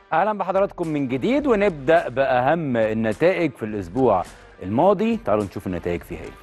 اهلا بحضراتكم من جديد ونبدا باهم النتائج في الاسبوع الماضي تعالوا نشوف النتائج فيها ايه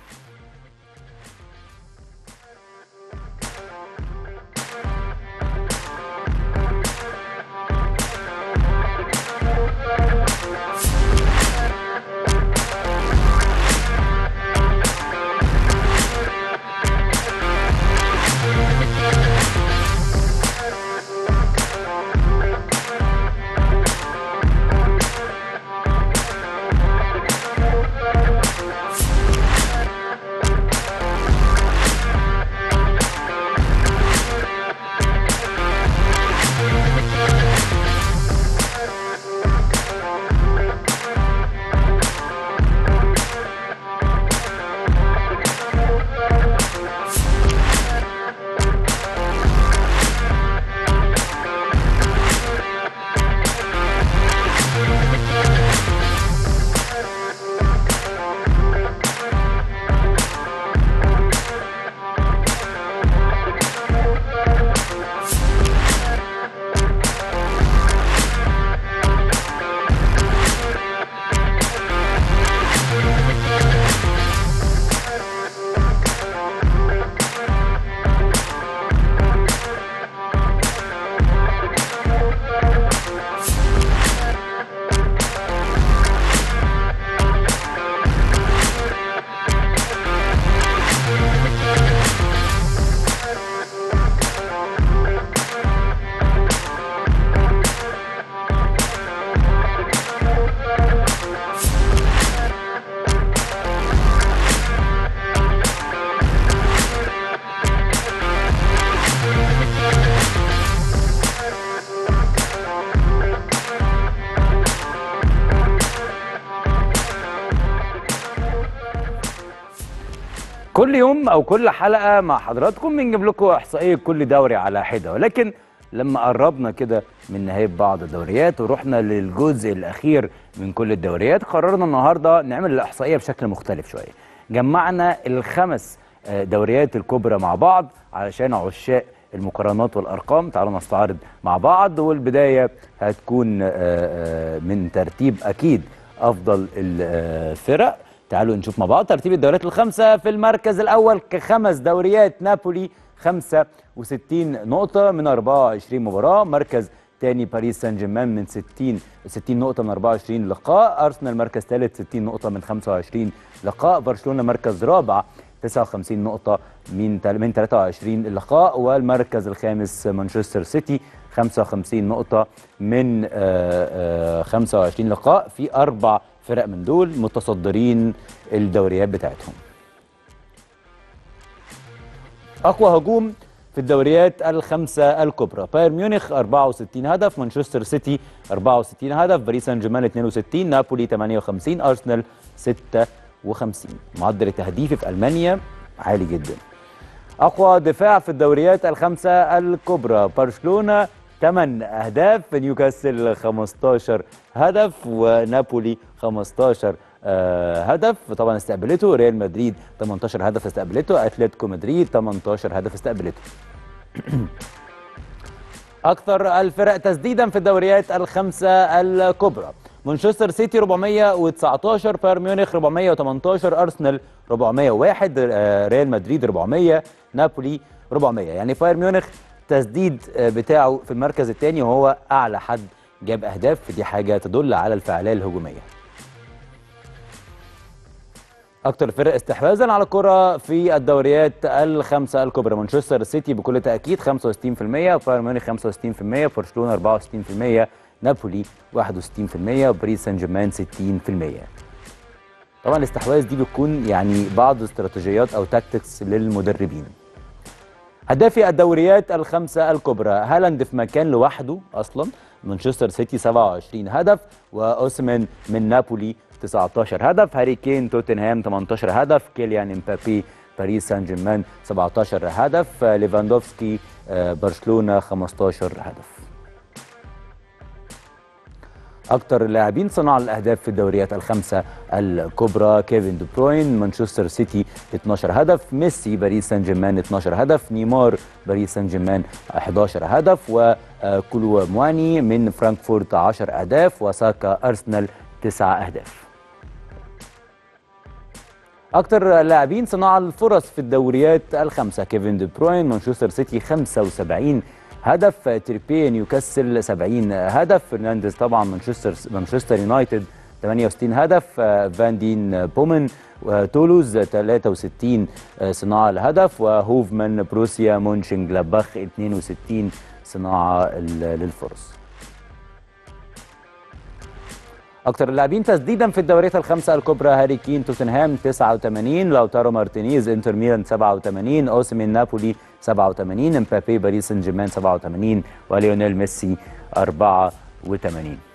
كل يوم او كل حلقه مع حضراتكم بنجيب لكم احصائيه كل دوري على حده ولكن لما قربنا كده من نهايه بعض الدوريات ورحنا للجزء الاخير من كل الدوريات قررنا النهارده نعمل الاحصائيه بشكل مختلف شويه جمعنا الخمس آه، دوريات الكبرى مع بعض علشان عشاق المقارنات والارقام تعالوا نستعرض مع بعض والبدايه هتكون آه، آه، من ترتيب اكيد افضل الفرق تعالوا نشوف مع بعض ترتيب الدوريات الخمسة في المركز الأول كخمس دوريات نابولي 65 نقطة من 24 مباراة مركز تاني باريس سان جيرمان من 60 60 نقطة من 24 لقاء أرسنال مركز ثالث 60 نقطة من 25 لقاء برشلونة مركز رابع 59 نقطة من تل- من 23 لقاء والمركز الخامس مانشستر سيتي 55 نقطة من آه، آه، 25 لقاء في أربع فرق من دول متصدرين الدوريات بتاعتهم أقوى هجوم في الدوريات الخمسة الكبرى بايرن ميونخ 64 هدف مانشستر سيتي 64 هدف باريس سان جيرمان 62 نابولي 58 أرسنال 56 معدل التهديفي في ألمانيا عالي جدا أقوى دفاع في الدوريات الخمسة الكبرى برشلونة 8 أهداف نيوكاسل 15 هدف ونابولي 15 آه، هدف طبعا استقبلته ريال مدريد 18 هدف استقبلته اتلتيكو مدريد 18 هدف استقبلته أكثر الفرق تسديدا في الدوريات الخمسة الكبرى مانشستر سيتي 419 بايرن ميونخ 418 أرسنال 401 آه، ريال مدريد 400 نابولي 400 يعني بايرن ميونخ تسديد آه، بتاعه في المركز الثاني وهو أعلى حد جاب أهداف فدي حاجة تدل على الفعالية الهجومية اكتر فرق استحواذا على الكره في الدوريات الخمسه الكبرى مانشستر سيتي بكل تاكيد 65% بايرن ميونخ 65% برشلونه 64% نابولي 61% وباريس سان جيرمان 60% طبعا الاستحواذ دي بتكون يعني بعض استراتيجيات او تاكتكس للمدربين هدافي الدوريات الخمسة الكبرى هالاند في مكان لوحده أصلا مانشستر سيتي 27 هدف وأوسمان من نابولي 19 هدف هاري كين توتنهام 18 هدف كيليان امبابي باريس سان جيرمان 17 هدف ليفاندوفسكي آه، برشلونة 15 هدف اكتر لاعبين صناع الاهداف في الدوريات الخمسه الكبرى كيفن دي بروين مانشستر سيتي 12 هدف ميسي باريس سان جيرمان 12 هدف نيمار باريس سان جيرمان 11 هدف وكولو مواني من فرانكفورت 10 اهداف وساكا ارسنال 9 اهداف اكتر لاعبين صناع الفرص في الدوريات الخمسه كيفن دي بروين مانشستر سيتي 75 هدف تريبيه نيوكاسل 70 هدف فرنانديز طبعا مانشستر مانشستر يونايتد 68 هدف فان دين بومن تولوز 63 صناعه الهدف وهوفمان بروسيا مونشن جلاباخ 62 صناعه للفرص اكتر اللاعبين تسديدا في الدوريات الخمسه الكبرى هاري كين توتنهام 89 لوتارو مارتينيز انتر ميلان 87 اوسمين نابولي 87 امبابي باريس سان جيرمان 87 وليونيل ميسي 84